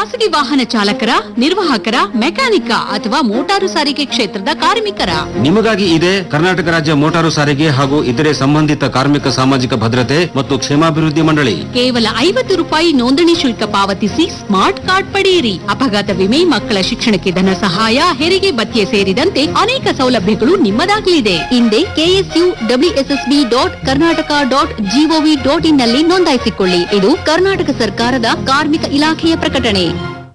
ಖಾಸಗಿ ವಾಹನ ಚಾಲಕರ ನಿರ್ವಾಹಕರ ಮೆಕ್ಯಾನಿಕ ಅಥವಾ ಮೋಟಾರು ಸಾರಿಗೆ ಕ್ಷೇತ್ರದ ಕಾರ್ಮಿಕರ ನಿಮಗಾಗಿ ಇದೆ ಕರ್ನಾಟಕ ರಾಜ್ಯ ಮೋಟಾರು ಸಾರಿಗೆ ಹಾಗೂ ಇತರೆ ಸಂಬಂಧಿತ ಕಾರ್ಮಿಕ ಸಾಮಾಜಿಕ ಭದ್ರತೆ ಮತ್ತು ಕ್ಷೇಮಾಭಿವೃದ್ಧಿ ಮಂಡಳಿ ಕೇವಲ ಐವತ್ತು ರೂಪಾಯಿ ನೋಂದಣಿ ಶುಲ್ಕ ಪಾವತಿಸಿ ಸ್ಮಾರ್ಟ್ ಕಾರ್ಡ್ ಪಡೆಯಿರಿ ಅಪಘಾತ ವಿಮೆ ಮಕ್ಕಳ ಶಿಕ್ಷಣಕ್ಕೆ ಧನ ಸಹಾಯ ಹೆರಿಗೆ ಭತ್ಯೆ ಸೇರಿದಂತೆ ಅನೇಕ ಸೌಲಭ್ಯಗಳು ನಿಮ್ಮದಾಗಲಿದೆ ಹಿಂದೆ KSU WSSB dot Karnataka dot GOV dot in ನಲ್ಲಿ ನೋಂದಾಯಿಸಿಕೊಳ್ಳಿ ಇದು ಕರ್ನಾಟಕ ಸರ್ಕಾರದ ಕಾರ್ಮಿಕ ಇಲಾಖೆಯ ಪ್ರಕಟಣೆ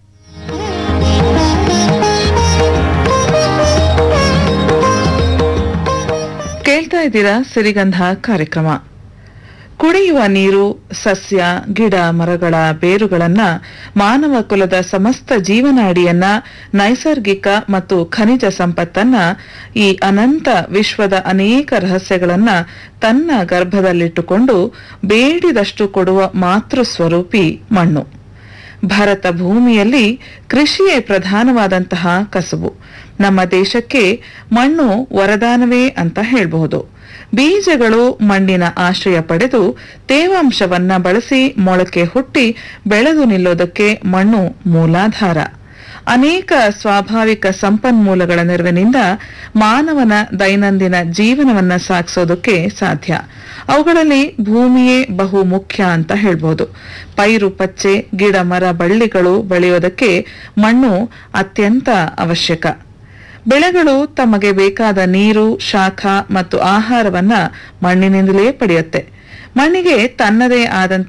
ಕೇಳ್ತಾ ಇದ್ದೀರಾ ಸಿರಿಗಂಧ ಕಾರ್ಯಕ್ರಮ ಕುಡಿಯುವ ನೀರು ಸಸ್ಯ ಗಿಡ ಮರಗಳ ಬೇರುಗಳನ್ನ ಮಾನವ ಕುಲದ ಸಮಸ್ತ ಜೀವನಾಡಿಯನ್ನ ನೈಸರ್ಗಿಕ ಮತ್ತು ಖನಿಜ ಸಂಪತ್ತನ್ನ ಈ ಅನಂತ ವಿಶ್ವದ ಅನೇಕ ರಹಸ್ಯಗಳನ್ನ ತನ್ನ ಗರ್ಭದಲ್ಲಿಟ್ಟುಕೊಂಡು ಬೇಡಿದಷ್ಟು ಕೊಡುವ ಮಾತೃ ಸ್ವರೂಪಿ ಮಣ್ಣು ಭಾರತ ಭೂಮಿಯಲ್ಲಿ ಕೃಷಿಯೇ ಪ್ರಧಾನವಾದಂತಹ ಕಸುಬು ನಮ್ಮ ದೇಶಕ್ಕೆ ಮಣ್ಣು ವರದಾನವೇ ಅಂತ ಹೇಳಬಹುದು ಬೀಜಗಳು ಮಣ್ಣಿನ ಆಶ್ರಯ ಪಡೆದು ತೇವಾಂಶವನ್ನ ಬಳಸಿ ಮೊಳಕೆ ಹುಟ್ಟಿ ಬೆಳೆದು ನಿಲ್ಲೋದಕ್ಕೆ ಮಣ್ಣು ಮೂಲಾಧಾರ ಅನೇಕ ಸ್ವಾಭಾವಿಕ ಸಂಪನ್ಮೂಲಗಳ ನೆರವಿನಿಂದ ಮಾನವನ ದೈನಂದಿನ ಜೀವನವನ್ನ ಸಾಗಿಸೋದಕ್ಕೆ ಸಾಧ್ಯ ಅವುಗಳಲ್ಲಿ ಭೂಮಿಯೇ ಬಹು ಮುಖ್ಯ ಅಂತ ಹೇಳ್ಬೋದು ಪೈರು ಪಚ್ಚೆ ಗಿಡ ಮರ ಬಳ್ಳಿಗಳು ಬೆಳೆಯೋದಕ್ಕೆ ಮಣ್ಣು ಅತ್ಯಂತ ಅವಶ್ಯಕ ಬೆಳೆಗಳು ತಮಗೆ ಬೇಕಾದ ನೀರು ಶಾಖ ಮತ್ತು ಆಹಾರವನ್ನ ಮಣ್ಣಿನಿಂದಲೇ ಪಡೆಯುತ್ತೆ ಮಣ್ಣಿಗೆ ತನ್ನದೇ ಆದಂತ